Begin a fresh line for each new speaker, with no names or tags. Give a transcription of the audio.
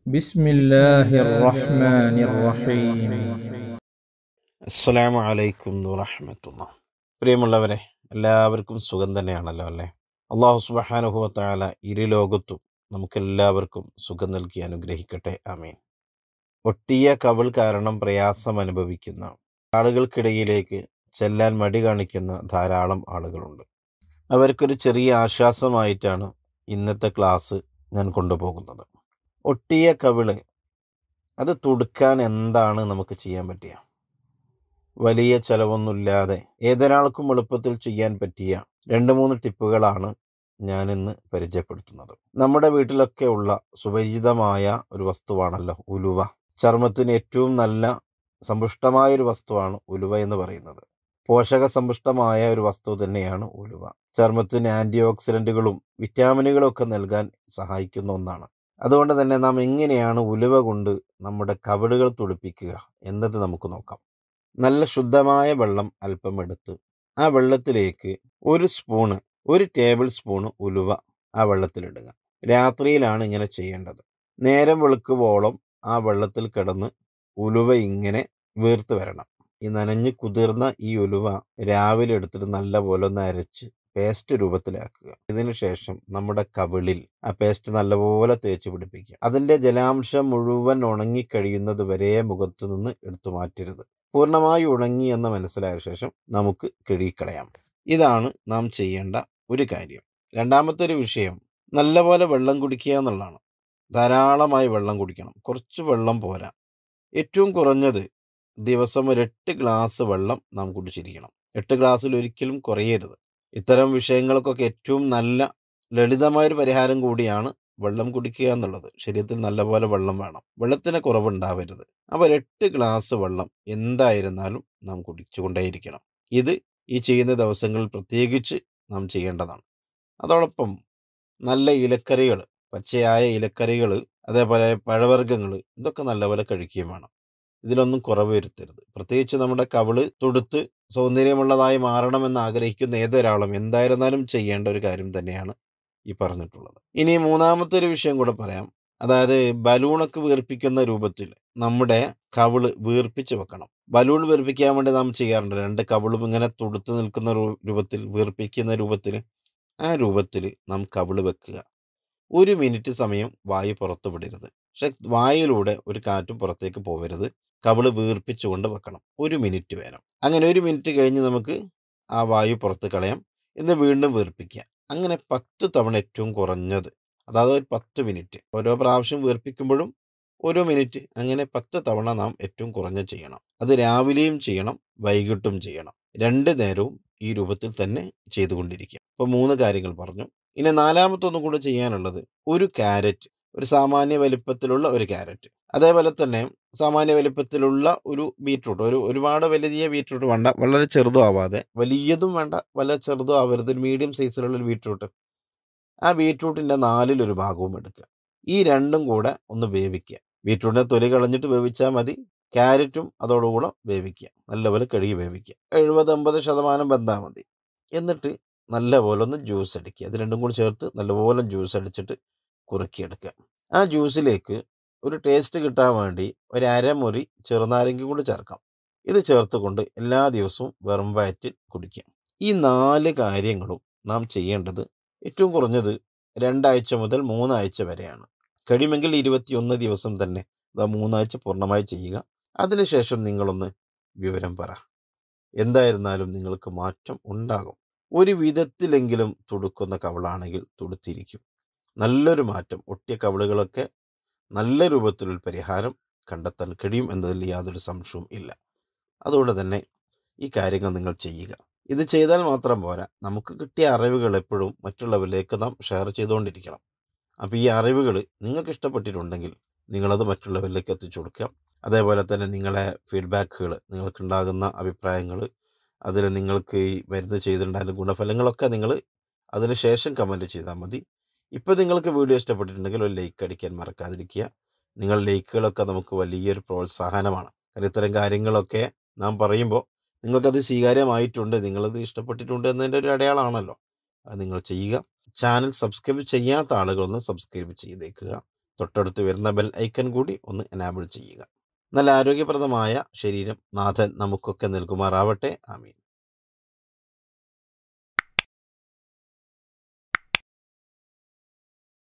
بسم الله الرحمن الرحيم
അസ്സലാമു അലൈക്കും വറഹമത്തുള്ള പ്രിയമുള്ളവരെ എല്ലാവർക്കും സുഖം തന്നെയാണല്ലോ അല്ലേ അള്ളാഹു സുബഹാനുഹുവത്തായ ഇരു ലോകത്തും നമുക്കെല്ലാവർക്കും സുഖം നൽകി അനുഗ്രഹിക്കട്ടെ ആമീൻ ഒട്ടിയ കവിൾ കാരണം പ്രയാസം അനുഭവിക്കുന്ന ആളുകൾക്കിടയിലേക്ക് ചെല്ലാൻ മടി കാണിക്കുന്ന ധാരാളം ആളുകളുണ്ട് അവർക്കൊരു ചെറിയ ആശ്വാസമായിട്ടാണ് ഇന്നത്തെ ക്ലാസ് ഞാൻ കൊണ്ടുപോകുന്നത് ഒട്ടിയ കവിള് അത് തുടുക്കാൻ എന്താണ് നമുക്ക് ചെയ്യാൻ പറ്റുക വലിയ ചെലവൊന്നുമില്ലാതെ ഏതൊരാൾക്കും എളുപ്പത്തിൽ ചെയ്യാൻ പറ്റിയ രണ്ട് മൂന്ന് ടിപ്പുകളാണ് ഞാൻ ഇന്ന് പരിചയപ്പെടുത്തുന്നത് നമ്മുടെ വീട്ടിലൊക്കെ ഉള്ള സുപരിചിതമായ ഒരു വസ്തുവാണല്ലോ ഉലുവ ചർമ്മത്തിന് ഏറ്റവും നല്ല സമ്പുഷ്ടമായ ഒരു വസ്തുവാണ് ഉലുവ എന്ന് പറയുന്നത് പോഷക സമ്പുഷ്ടമായ ഒരു വസ്തു തന്നെയാണ് ഉലുവ ചർമ്മത്തിന് ആന്റി ഓക്സിഡന്റുകളും വിറ്റാമിനുകളും ഒക്കെ നൽകാൻ സഹായിക്കുന്ന ഒന്നാണ് അതുകൊണ്ട് തന്നെ നാം എങ്ങനെയാണ് ഉലുവ കൊണ്ട് നമ്മുടെ കവിടുകൾ തുടിപ്പിക്കുക എന്നത് നമുക്ക് നോക്കാം നല്ല ശുദ്ധമായ വെള്ളം അല്പം എടുത്ത് ആ വെള്ളത്തിലേക്ക് ഒരു സ്പൂണ് ഒരു ടേബിൾ സ്പൂണ് ഉലുവ ആ വെള്ളത്തിലിടുക രാത്രിയിലാണ് ഇങ്ങനെ ചെയ്യേണ്ടത് നേരം വെളുക്കുവോളം ആ വെള്ളത്തിൽ കിടന്ന് ഉലുവ ഇങ്ങനെ വീർത്ത് വരണം ഈ നനഞ്ഞ് കുതിർന്ന ഈ ഉലുവ രാവിലെ എടുത്തിട്ട് നല്ലപോലെ ഒന്ന് അരച്ച് പേസ്റ്റ് രൂപത്തിലാക്കുക ഇതിനു ശേഷം നമ്മുടെ കവിളിൽ ആ പേസ്റ്റ് നല്ലപോലെ തേച്ച് പിടിപ്പിക്കുക അതിൻ്റെ ജലാംശം മുഴുവൻ ഉണങ്ങിക്കഴിയുന്നത് വരെ മുഖത്തു നിന്ന് എടുത്തു മാറ്റരുത് പൂർണ്ണമായി ഉണങ്ങി എന്ന് മനസ്സിലായ ശേഷം നമുക്ക് കഴുകിക്കളയാം ഇതാണ് നാം ചെയ്യേണ്ട ഒരു കാര്യം രണ്ടാമത്തെ ഒരു വിഷയം നല്ലപോലെ വെള്ളം കുടിക്കുക എന്നുള്ളതാണ് ധാരാളമായി വെള്ളം കുടിക്കണം കുറച്ച് വെള്ളം പോരാ ഏറ്റവും കുറഞ്ഞത് ദിവസം ഒരു എട്ട് ഗ്ലാസ് വെള്ളം നാം കുടിച്ചിരിക്കണം എട്ട് ഗ്ലാസ്സിൽ ഒരിക്കലും കുറയരുത് ഇത്തരം വിഷയങ്ങൾക്കൊക്കെ ഏറ്റവും നല്ല ലളിതമായൊരു പരിഹാരം കൂടിയാണ് വെള്ളം കുടിക്കുക എന്നുള്ളത് ശരീരത്തിൽ നല്ലപോലെ വെള്ളം വേണം വെള്ളത്തിന് കുറവുണ്ടാവരുത് അപ്പോൾ എട്ട് ഗ്ലാസ് വെള്ളം എന്തായിരുന്നാലും നാം കുടിച്ചുകൊണ്ടേയിരിക്കണം ഇത് ഈ ചെയ്യുന്ന ദിവസങ്ങളിൽ പ്രത്യേകിച്ച് നാം ചെയ്യേണ്ടതാണ് അതോടൊപ്പം നല്ല ഇലക്കറികൾ പച്ചയായ ഇലക്കറികൾ അതേപോലെ പഴവർഗ്ഗങ്ങൾ ഇതൊക്കെ നല്ലപോലെ കഴിക്കുകയും വേണം ഇതിലൊന്നും കുറവ് വരുത്തരുത് പ്രത്യേകിച്ച് നമ്മുടെ കവിള് തൊടുത്ത് സൗന്ദര്യമുള്ളതായി മാറണമെന്ന് ആഗ്രഹിക്കുന്ന ഏതൊരാളും എന്തായിരുന്നാലും ചെയ്യേണ്ട ഒരു കാര്യം തന്നെയാണ് ഈ പറഞ്ഞിട്ടുള്ളത് ഇനി മൂന്നാമത്തെ ഒരു വിഷയം കൂടെ പറയാം അതായത് ബലൂണൊക്കെ വീർപ്പിക്കുന്ന രൂപത്തിൽ നമ്മുടെ കവിള് വീർപ്പിച്ച് വെക്കണം ബലൂൺ വീർപ്പിക്കാൻ വേണ്ടി നാം ചെയ്യാറുണ്ട് രണ്ട് കവിളും ഇങ്ങനെ തുടുത്ത് നിൽക്കുന്ന രൂ- രൂപത്തിൽ വീർപ്പിക്കുന്ന രൂപത്തിൽ ആ രൂപത്തിൽ നാം കവിള് വെക്കുക ഒരു മിനിറ്റ് സമയം വായു പുറത്തു വിടരുത് പക്ഷെ വായിലൂടെ ഒരു കാറ്റും പുറത്തേക്ക് പോകരുത് കവിള് വീർപ്പിച്ചുകൊണ്ട് വെക്കണം ഒരു മിനിറ്റ് വേണം അങ്ങനെ ഒരു മിനിറ്റ് കഴിഞ്ഞ് നമുക്ക് ആ വായു പുറത്ത് കളയാം എന്ന് വീണ്ടും വീർപ്പിക്കുക അങ്ങനെ പത്ത് തവണ ഏറ്റവും കുറഞ്ഞത് അതായത് ഒരു പത്ത് മിനിറ്റ് ഓരോ പ്രാവശ്യം വീർപ്പിക്കുമ്പോഴും ഓരോ മിനിറ്റ് അങ്ങനെ പത്ത് തവണ നാം ഏറ്റവും കുറഞ്ഞ ചെയ്യണം അത് രാവിലെയും ചെയ്യണം വൈകിട്ടും ചെയ്യണം രണ്ട് നേരവും ഈ രൂപത്തിൽ തന്നെ ചെയ്തുകൊണ്ടിരിക്കുക അപ്പോൾ മൂന്ന് കാര്യങ്ങൾ പറഞ്ഞു ഇനി നാലാമത്തെ ഒന്നും കൂടെ ചെയ്യാനുള്ളത് ഒരു ക്യാരറ്റ് ഒരു സാമാന്യ വലിപ്പത്തിലുള്ള ഒരു ക്യാരറ്റ് അതേപോലെ തന്നെ സാമാന്യ വലിപ്പത്തിലുള്ള ഒരു ബീറ്റ്റൂട്ട് ഒരു ഒരുപാട് വലിയ ബീറ്റ്റൂട്ട് വേണ്ട വളരെ ചെറുതും ആവാതെ വലിയതും വേണ്ട വളരെ ചെറുതും ആവരുത് ഒരു മീഡിയം സൈസിലുള്ള ഒരു ബീറ്റ്റൂട്ട് ആ ബീറ്റ്റൂട്ടിൻ്റെ നാലിലൊരു ഭാഗവും എടുക്കുക ഈ രണ്ടും കൂടെ ഒന്ന് വേവിക്കുക ബീറ്റ്റൂട്ടിനെ തൊലി കളഞ്ഞിട്ട് വേവിച്ചാൽ മതി ക്യാരറ്റും അതോടുകൂടെ വേവിക്കുക നല്ലപോലെ കഴുകി വേവിക്കുക എഴുപത് അമ്പത് ശതമാനം വെന്താൽ മതി എന്നിട്ട് നല്ലപോലെ ഒന്ന് ജ്യൂസ് അടിക്കുക ഇത് രണ്ടും കൂടി ചേർത്ത് നല്ലപോലെ ജ്യൂസ് അടിച്ചിട്ട് കുറുക്കിയെടുക്കുക ആ ജ്യൂസിലേക്ക് ഒരു ടേസ്റ്റ് കിട്ടാൻ വേണ്ടി ഒരു അരമുറി ചെറുനാരങ്ങ കൂടി ചേർക്കാം ഇത് ചേർത്തുകൊണ്ട് എല്ലാ ദിവസവും വെറും വയറ്റിൽ കുടിക്കാം ഈ നാല് കാര്യങ്ങളും നാം ചെയ്യേണ്ടത് ഏറ്റവും കുറഞ്ഞത് രണ്ടാഴ്ച മുതൽ മൂന്നാഴ്ച വരെയാണ് കഴിയുമെങ്കിൽ ഇരുപത്തിയൊന്ന് ദിവസം തന്നെ അതാ മൂന്നാഴ്ച പൂർണ്ണമായി ചെയ്യുക അതിനുശേഷം നിങ്ങളൊന്ന് വിവരം പറ എന്തായിരുന്നാലും നിങ്ങൾക്ക് മാറ്റം ഉണ്ടാകും ഒരു വിധത്തിലെങ്കിലും തുടുക്കുന്ന കവളാണെങ്കിൽ തുടുത്തിരിക്കും നല്ലൊരു മാറ്റം ഒട്ടിയ കവളുകളൊക്കെ നല്ല രൂപത്തിലൊരു പരിഹാരം കണ്ടെത്താൻ കഴിയും എന്നതിൽ യാതൊരു സംശയവും ഇല്ല അതുകൊണ്ട് തന്നെ ഈ കാര്യങ്ങൾ നിങ്ങൾ ചെയ്യുക ഇത് ചെയ്താൽ മാത്രം പോരാ നമുക്ക് കിട്ടിയ അറിവുകൾ എപ്പോഴും മറ്റുള്ളവരിലേക്ക് നാം ഷെയർ ചെയ്തുകൊണ്ടിരിക്കണം അപ്പോൾ ഈ അറിവുകൾ നിങ്ങൾക്ക് ഇഷ്ടപ്പെട്ടിട്ടുണ്ടെങ്കിൽ നിങ്ങളത് മറ്റുള്ളവരിലേക്ക് എത്തിച്ചു കൊടുക്കുക അതേപോലെ തന്നെ നിങ്ങളെ ഫീഡ്ബാക്കുകൾ നിങ്ങൾക്കുണ്ടാകുന്ന അഭിപ്രായങ്ങൾ അതിൽ നിങ്ങൾക്ക് ഈ മരുന്ന് ചെയ്തിട്ടുണ്ടായിരുന്ന ഗുണഫലങ്ങളൊക്കെ നിങ്ങൾ അതിന് ശേഷം കമൻറ്റ് ചെയ്താൽ മതി ഇപ്പോൾ നിങ്ങൾക്ക് വീഡിയോ ഇഷ്ടപ്പെട്ടിട്ടുണ്ടെങ്കിൽ ഒരു ലൈക്ക് അടിക്കാൻ മറക്കാതിരിക്കുക നിങ്ങൾ ലൈക്കുകളൊക്കെ നമുക്ക് വലിയൊരു പ്രോത്സാഹനമാണ് കാരണം ഇത്തരം കാര്യങ്ങളൊക്കെ നാം പറയുമ്പോൾ നിങ്ങൾക്കത് സ്വീകാര്യമായിട്ടുണ്ട് നിങ്ങളത് ഇഷ്ടപ്പെട്ടിട്ടുണ്ട് എന്നതിൻ്റെ ഒരു അടയാളമാണല്ലോ അത് നിങ്ങൾ ചെയ്യുക ചാനൽ സബ്സ്ക്രൈബ് ചെയ്യാത്ത ആളുകളൊന്ന് സബ്സ്ക്രൈബ് ചെയ്തേക്കുക തൊട്ടടുത്ത് വരുന്ന ബെൽ ഐക്കൺ കൂടി ഒന്ന് എനാബിൾ ചെയ്യുക നല്ല ആരോഗ്യപ്രദമായ ശരീരം നാഥൻ നമുക്കൊക്കെ നൽകുമാറാവട്ടെ ആമീൻ